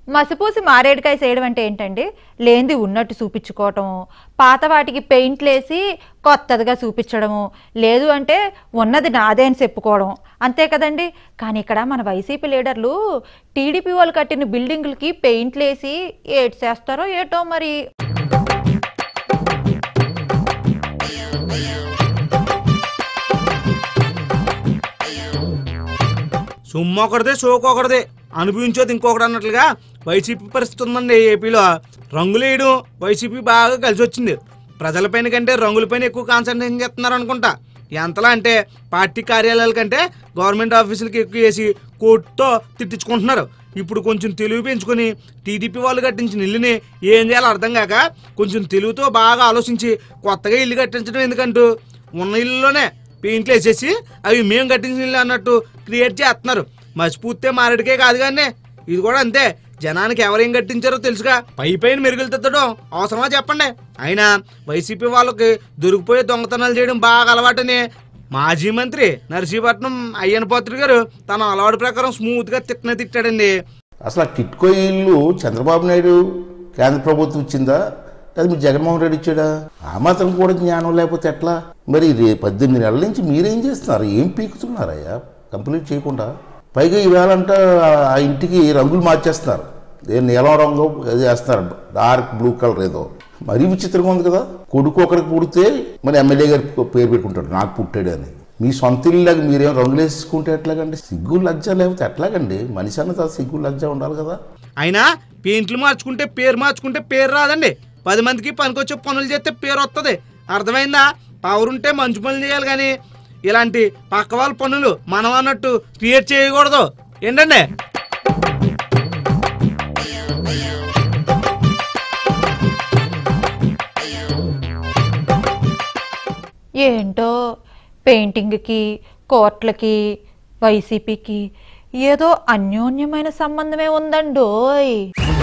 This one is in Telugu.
మసిపూసి మారేడుకాయ చేయడం అంటే ఏంటండి లేనిది ఉన్నట్టు చూపించుకోవటము పాత వాటికి పెయింట్లేసి కొత్తదిగా చూపించడము లేదు అంటే ఉన్నది నాదే అని చెప్పుకోవడం అంతే కదండి కానీ ఇక్కడ మన వైసీపీ లీడర్లు టీడీపీ వాళ్ళు కట్టిన బిల్డింగులకి పెయింట్లేసి ఏటి చేస్తారో ఏటో మరి సొమ్ము ఒకటిదే సోకు ఒకటిదే అనుభవించేది ఇంకొకటి అన్నట్లుగా వైసీపీ పరిస్థితి ఉందండి ఏపీలో రంగులేయడం వైసీపీ బాగా కలిసి వచ్చింది ప్రజలపైన కంటే రంగులపైన ఎక్కువ కాన్సన్ట్రేషన్ చేస్తున్నారు అనుకుంటా ఎంతలా అంటే పార్టీ కార్యాలయాల కంటే గవర్నమెంట్ ఆఫీసులకి ఎక్కువ వేసి కోర్టుతో తిట్టించుకుంటున్నారు ఇప్పుడు కొంచెం తెలివి పెంచుకొని టీడీపీ వాళ్ళు కట్టించిన ఇల్లుని ఏం చేయాలో అర్థం కాక కొంచెం తెలివితో బాగా ఆలోచించి కొత్తగా ఇల్లు కట్టించడం ఎందుకంటూ ఉన్న ఇల్లులోనే పెయింట్లు వేసేసి అవి మేము కట్టించిన ఇల్లు అన్నట్టు క్రియేట్ చేస్తున్నారు మసిపూస్తే మారడికే కాదు కానీ ఇది కూడా అంతే జనానికి ఎవరేం కట్టించారో తెలుసుగా పై పైన మెరుగులు తిద్దడం అవసరమా చెప్పండి అయినా వైసీపీ వాళ్ళకి దొరికిపోయే దొంగతనాలు చేయడం బాగా అలవాటని మాజీ మంత్రి నరసీపట్నం అయ్యన పాత్రి గారు తన అలవాటు ప్రకారం స్మూత్ గా తిట్టనే తిట్టాడండి అసలు ఆ టిట్కో ఇల్లు చంద్రబాబు నాయుడు కేంద్ర ప్రభుత్వం ఇచ్చిందా లేదా మీరు జగన్మోహన్ రెడ్డి ఇచ్చాడా ఆ మాత్రం కూడా జ్ఞానం లేకపోతే ఎట్లా మరి రే పద్దెనిమిది నెలల నుంచి మీరేం చేస్తున్నారు ఏం పీకుతున్నారయ్యా కంప్లీట్ చేయకుండా పైగా ఈవేళంట ఆ ఇంటికి రంగులు మార్చేస్తున్నారు ఏ నీలం రంగు అది వేస్తున్నారు డార్క్ బ్లూ కలర్ ఏదో మరీ విచిత్రంగా ఉంది కదా కొడుకు ఒకరికి పుడితే మరి ఎమ్మెల్యే గారి పేరు పెట్టుకుంటాడు నాకు పుట్టాడు అని మీ సొంత ఇల్లులాగా మీరేం రంగులు వేసుకుంటే ఎట్లాగండి సిగ్గు లజ్జ లేకపోతే ఎట్లాగండి మనిషి అన్నది సిగ్గు లజ్జ ఉండాలి కదా అయినా పెయింట్లు మార్చుకుంటే పేరు మార్చుకుంటే పేరు రాదండి పది మందికి పనికొచ్చే పనులు చేస్తే పేరు వస్తుంది అర్థమైందా పవర్ ఉంటే మంచి పనులు చేయాలి కానీ ఇలాంటి పక్క వాళ్ళ పనులు మనం అన్నట్టు క్రియేట్ చేయకూడదు ఏంటండి ఏంటో పెయింటింగ్కి కోట్లకి వైసీపీకి ఏదో అన్యోన్యమైన సంబంధమే ఉందండోయ్